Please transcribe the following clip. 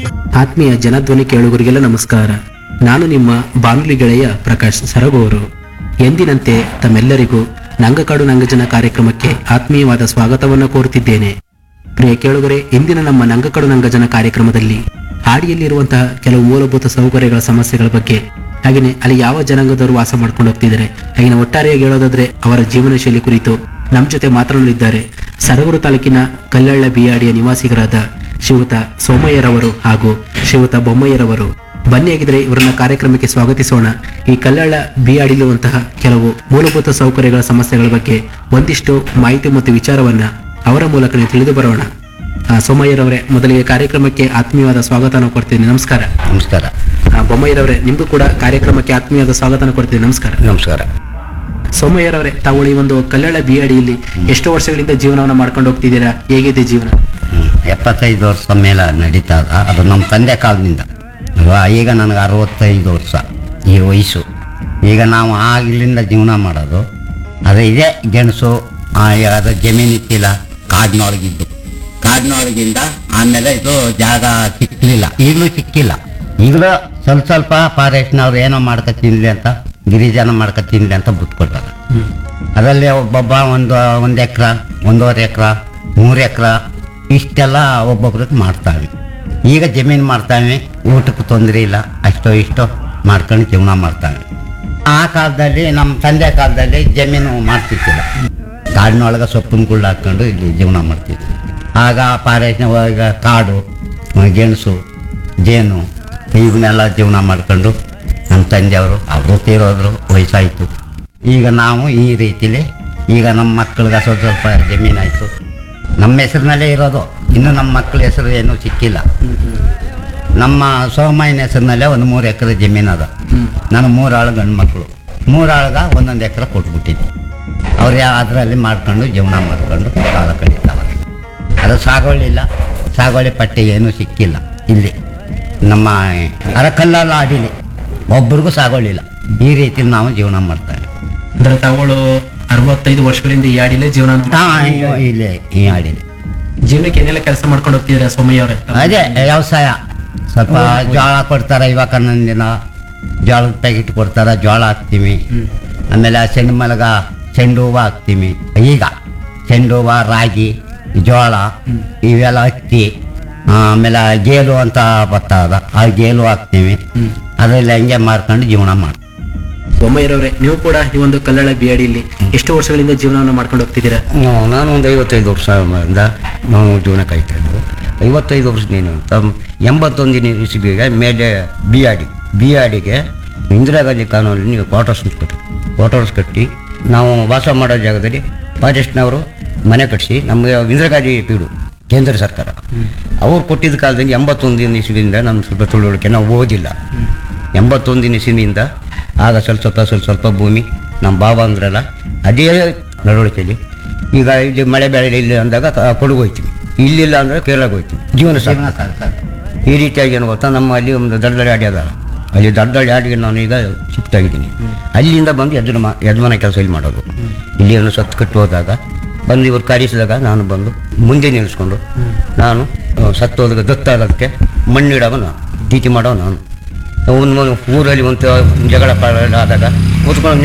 ಆತ್ಮೀಯ ಜನಧ್ವನಿ ಕೇಳುಗರಿಗೆಲ್ಲ ನಮಸ್ಕಾರ ನಾನು ನಿಮ್ಮ ಬಾನುಲಿ ಗೆಳೆಯ ಪ್ರಕಾಶ್ ಸರಗೂರು ಎಂದಿನಂತೆ ತಮ್ಮೆಲ್ಲರಿಗೂ ನಂಗಕಾಡು ನಂಗಜನ ಕಾರ್ಯಕ್ರಮಕ್ಕೆ ಆತ್ಮೀಯವಾದ ಸ್ವಾಗತವನ್ನು ಕೋರುತ್ತಿದ್ದೇನೆ ಪ್ರಿಯ ಕೇಳುಗರೆ ಇಂದಿನ ನಮ್ಮ ನಂಗಕಾಡು ನಂಗಜನ ಕಾರ್ಯಕ್ರಮದಲ್ಲಿ ಹಾಡಿಯಲ್ಲಿರುವಂತಹ ಕೆಲವು ಮೂಲಭೂತ ಸೌಕರ್ಯಗಳ ಸಮಸ್ಯೆಗಳ ಬಗ್ಗೆ ಹಾಗೆಯೇ ಅಲ್ಲಿ ಯಾವ ಜನಾಂಗದವರು ವಾಸ ಮಾಡ್ಕೊಂಡು ಹೋಗ್ತಿದ್ದಾರೆ ಹಾಗೆಯೇ ಒಟ್ಟಾರೆಯಾಗಿ ಹೇಳೋದಾದ್ರೆ ಅವರ ಜೀವನ ಶೈಲಿ ಕುರಿತು ನಮ್ಮ ಜೊತೆ ಮಾತನಾಡಲಿದ್ದಾರೆ ಸರಗೂರು ತಾಲೂಕಿನ ಕಲ್ಲಳ್ಳ ಬಿಯಾಡಿಯ ನಿವಾಸಿಗರಾದ ಶಿವತ ಸೋಮಯ್ಯರವರು ಹಾಗೂ ಶಿವತ ಬೊಮ್ಮಯ್ಯರವರು ಬನ್ನಿ ಆಗಿದ್ರೆ ಇವರನ್ನ ಕಾರ್ಯಕ್ರಮಕ್ಕೆ ಸ್ವಾಗತಿಸೋಣ ಈ ಕಲ್ಲಳ್ಳ ಬಿಯಾಡಿಲುವಂತಹ ಕೆಲವು ಮೂಲಭೂತ ಸೌಕರ್ಯಗಳ ಸಮಸ್ಯೆಗಳ ಬಗ್ಗೆ ಒಂದಿಷ್ಟು ಮಾಹಿತಿ ಮತ್ತು ವಿಚಾರವನ್ನ ಅವರ ಮೂಲಕನೇ ತಿಳಿದು ಬರೋಣ ಆ, ಸೋಮಯ್ಯರವರೇ ಮೊದಲಿಗೆ ಕಾರ್ಯಕ್ರಮಕ್ಕೆ ಆತ್ಮೀಯವಾದ ಸ್ವಾಗತನ ಕೊಡ್ತೀನಿ ನಮಸ್ಕಾರ ನಮಸ್ಕಾರ ಆ, ಬೊಮ್ಮಯ್ಯರವರೇ ನಿಮ್ಗೂ ಕೂಡ ಕಾರ್ಯಕ್ರಮಕ್ಕೆ ಆತ್ಮೀಯವಾದ ಸ್ವಾಗತನ ಕೊಡ್ತೀನಿ ನಮಸ್ಕಾರ ನಮಸ್ಕಾರ ಸೋಮಯ್ಯರವರೇ ತಾವು ಈ ಒಂದು ಕಲ್ಲಳ್ಳ ಬಿಯಾಡಿಯಲ್ಲಿ ಎಷ್ಟು ವರ್ಷಗಳಿಂದ ಜೀವನವನ್ನು ಮಾಡ್ಕೊಂಡು ಹೋಗ್ತಿದ್ದೀರಾ ಹೇಗಿದೆ ಜೀವನ ಹ್ಮ್. ಎಪ್ಪತ್ತೈದು ವರ್ಷ ಮೇಲೆ ನಡೀತಾ ಇದೆ. ಅದು ನಮ್ಮ ತಂದೆ ಕಾಲದಿಂದ ಅಲ್ವಾ ಈಗ ನನಗೆ ಅರವತ್ತೈದು ವರ್ಷ ಈ ವಯಸ್ಸು ಈಗ ನಾವು ಆಗ್ಲಿಂದ ಜೀವನ ಮಾಡೋದು ಅದು ಇದೆ ಗೆಣಸು ಆ, ಅದು ಜಮೀನು ಇತ್ತಿಲ್ಲ ಕಾಡಿನೊಳಗಿದ್ದು ಕಾಡಿನೊಳಗಿಂದ ಆಮೇಲೆ ಇದು ಜಾಗ ಸಿಕ್ಕಲಿಲ್ಲ ಈಗಲೂ ಸಿಕ್ಕಿಲ್ಲ ಈಗಲೂ ಸ್ವಲ್ಪ ಸ್ವಲ್ಪ ಫಾರೆಸ್ಟ್ನವ್ರು ಏನೋ ಮಾಡ್ಕೊ ತಿನ್ಲಿ ಅಂತ ಗಿರಿಜನ ಮಾಡ್ಕೊ ತಿನ್ಲಿ ಅಂತ ಬಿಟ್ಕೊಡ್ತಾರೆ ಅದರಲ್ಲಿ ಒಬ್ಬೊಬ್ಬ ಒಂದು ಒಂದು ಎಕ್ರ ಒಂದೂವರೆ ಎಕ್ರ ಮೂರು ಎಕ್ರ ಇಷ್ಟೆಲ್ಲ ಒಬ್ಬೊಬ್ರಿಗೆ ಮಾಡ್ತಾವೆ ಈಗ ಜಮೀನು ಮಾಡ್ತಾವೆ ಊಟಕ್ಕೆ ತೊಂದರೆ ಇಲ್ಲ ಅಷ್ಟೋ ಇಷ್ಟೋ ಮಾಡ್ಕೊಂಡು ಜೀವನ ಮಾಡ್ತಾವೆ ಆ ಕಾಲದಲ್ಲಿ ನಮ್ಮ ತಂದೆ ಕಾಲದಲ್ಲಿ ಜಮೀನು ಮಾಡ್ತಿದ್ದಿಲ್ಲ ಕಾಡಿನೊಳಗೆ ಸೊಪ್ಪಿನ ಗುಳ್ಳು ಹಾಕ್ಕೊಂಡು ಇಲ್ಲಿ ಜೀವನ ಮಾಡ್ತಿದ್ವಿ ಆಗ ಪಾರೇಶ್ನ ಈಗ ಕಾಡು ಗೆಣಸು ಜೇನು ಇವನ್ನೆಲ್ಲ ಜೀವನ ಮಾಡ್ಕೊಂಡು ನಮ್ಮ ತಂದೆಯವರು ಅವರು ತೀರೋದ್ರು ವಯಸ್ಸಾಯಿತು ಈಗ ನಾವು ಈ ರೀತಿಲಿ ಈಗ ನಮ್ಮ ಮಕ್ಕಳಿಗೆ ಸ್ವಲ್ಪ ಸ್ವಲ್ಪ ಜಮೀನಾಯಿತು ನಮ್ಮ ಹೆಸರಿನಲ್ಲೇ ಇರೋದು ಇನ್ನು ನಮ್ಮ ಮಕ್ಕಳ ಹೆಸರು ಏನೂ ಸಿಕ್ಕಿಲ್ಲ ನಮ್ಮ ಸೋಮಯ್ಯನ ಹೆಸರಿನಲ್ಲೇ ಒಂದು ಮೂರು ಎಕರೆ ಜಮೀನು ಅದ ನಾನು ಮೂರು ಆಳು ಗಂಡು ಮಕ್ಕಳು ಮೂರು ಆಳ್ಗ ಒಂದೊಂದು ಎಕರೆ ಕೊಟ್ಬಿಟ್ಟಿದ್ದೆ ಅವ್ರು ಯಾ ಅದರಲ್ಲಿ ಮಾಡ್ಕೊಂಡು ಜೀವನ ಮಾಡ್ಕೊಂಡು ಕಾಲ ಕಳೀತಾವೆ ಅದು ಸಾಗುವಳಿಲ್ಲ ಸಾಗುವಳಿ ಪಟ್ಟಿ ಏನೂ ಸಿಕ್ಕಿಲ್ಲ ಇಲ್ಲಿ ನಮ್ಮ ಅರಕಲ್ಲಲ್ಲ ಅಡಿಲಿ ಒಬ್ರಿಗೂ ಸಾಗುವಳಿಲ್ಲ ಈ ರೀತಿ ನಾವು ಜೀವನ ಮಾಡ್ತಾರೆ ಅಂದ್ರೆ ತಾವುಗಳು ಅರವತ್ತೈದು ವರ್ಷಗಳಿಂದ ಈ ಹಾಡಿಲೇ ಜೀವನ ಹಾಂ ಇಲ್ಲಿ ಈ ಹಾಡಿಲಿ ಜೀವನಕ್ಕೆ ಏನೆಲ್ಲ ಕೆಲಸ ಮಾಡ್ಕೊಂಡು ಹೋಗ್ತಿದ್ದೀರಾ ಸೋಮಯ್ಯ ಅವರೇ ಅದೇ ವ್ಯವಸಾಯ ಸ್ವಲ್ಪ ಜೋಳ ಕೊಡ್ತಾರೆ ಇವಾಗ ನನ್ನ ದಿನ ಜೋಳದ ಪ್ಯಾಕೆಟ್ ಕೊಡ್ತಾರೆ ಜೋಳ ಹಾಕ್ತೀವಿ ಆಮೇಲೆ ಚೆಂಡು ಮಲಗ ಚೆಂಡು ಹೂವು ಹಾಕ್ತೀವಿ ಈಗ ಚೆಂಡು ಹೂವು ರಾಗಿ ಜೋಳ ಇವೆಲ್ಲ ಹತ್ತಿ ಆಮೇಲೆ ಗೇಲು ಅಂತ ಬರ್ತದ ಆ ಗೇಲು ಹಾಕ್ತೀವಿ ಅದರಲ್ಲಿ ಹಂಗೆ ಮಾರ್ಕೊಂಡು ಜೀವನ ಮಾಡ್ತೀವಿ ಬೊಮ್ಮಯ್ಯರವರೇ ನೀವು ಕೂಡ ಈ ಒಂದು ಕಲ್ಲಳ ಬಿಯಾಡಿಯಲ್ಲಿ ಎಷ್ಟು ವರ್ಷಗಳಿಂದ ಜೀವನವನ್ನು ಮಾಡ್ಕೊಂಡು ಹೋಗ್ತಿದ್ದೀರಾ ನಾನು ಒಂದು ಐವತ್ತೈದು ವರ್ಷದಿಂದ ನಾವು ಜೀವನ ಕಾಯ್ತಾ ಇದ್ದು ಐವತ್ತೈದು ವರ್ಷದೇನು ತಮ್ಮ ಎಂಬತ್ತೊಂದನೇ ಇಸ್ವಿಗೆ ಮೇಲೆ B R D B R ಡಿಗೆ ಇಂದಿರಾ ಗಾಂಧಿ ಕಾನೂನಲ್ಲಿ ಕ್ವಾರ್ಟರ್ಸ್ ಕಟ್ಟಿ ಕ್ವಾರ್ಟರ್ಸ್ ಕಟ್ಟಿ ನಾವು ವಾಸ ಮಾಡೋ ಜಾಗದಲ್ಲಿ ಫಾರೆಸ್ಟ್ನವರು ಮನೆ ಕಟ್ಟಿಸಿ ನಮಗೆ ಇಂದಿರಾ ಗಾಂಧಿ ಪೀಡು ಕೇಂದ್ರ ಸರ್ಕಾರ ಅವ್ರು ಕೊಟ್ಟಿದ್ದ ಕಾಲದಲ್ಲಿ ಎಂಬತ್ತೊಂದನೇ ಇಸ್ವಿಯಿಂದ ನಮ್ಮ ಸ್ವಲ್ಪ ತಿಳುವಳಿಕೆ ನಾವು ಓದಿಲ್ಲ ಎಂಬತ್ತೊಂದನೇ ಇಸ್ವಿಯಿಂದ ಆಗ ಸ್ವಲ್ಪ ಸ್ವಲ್ಪ ಸ್ವಲ್ಪ ಸ್ವಲ್ಪ ಭೂಮಿ ನಮ್ಮ ಬಾಬಾ ಅಂದ್ರಲ್ಲ ಅದೇ ನಡವಳಿಕೆಯಲ್ಲಿ ಈಗ ಇಲ್ಲಿ ಮಳೆ ಬೆಳೆ ಇಲ್ಲಿ ಅಂದಾಗ ಕ- ಕೊಡಗು ಹೋಯ್ತೀವಿ ಇಲ್ಲಿಲ್ಲ ಅಂದರೆ ಕೇರಳಕ್ಕೆ ಹೋಯ್ತೀವಿ ಜೀವನ ಸಾಕು ಈ ರೀತಿಯಾಗಿ ಏನು ಗೊತ್ತಾ ನಮ್ಮ ಅಲ್ಲಿ ಒಂದು ದಡ್ಡಳ್ಳಿ ಆಡಿ ಅದ ಅಲ್ಲಿ ದಡ್ಡಳ್ಳಿ ಆಡಿಗೆ ನಾನು ಈಗ ಶಿಫ್ಟ್ ಆಗಿದ್ದೀನಿ ಅಲ್ಲಿಂದ ಬಂದು ಯಜಮ ಯಜಮಾನ ಕೆಲಸ ಇಲ್ಲಿ ಮಾಡೋದು ಇಲ್ಲಿ ಒಂದು ಸತ್ತು ಕಟ್ಟು ಹೋದಾಗ ಬಂದು ಇವ್ರು ಕರೆಸಿದಾಗ ನಾನು ಬಂದು ಮುಂದೆ ನಿಲ್ಲಿಸ್ಕೊಂಡು ನಾನು ಆ, ಸತ್ತು ಹೋದಾಗ ದತ್ತಾದಕ್ಕೆ ಮಣ್ಣಿಡವ ನಾನು ಟೀಟಿ ಮಾಡೋ ನಾನು ಒಂದು ಊರಲ್ಲಿ ಒಂದು ಜಗಳ ಪಗಳ ಆದಾಗ ಕೂತ್ಕೊಂಡು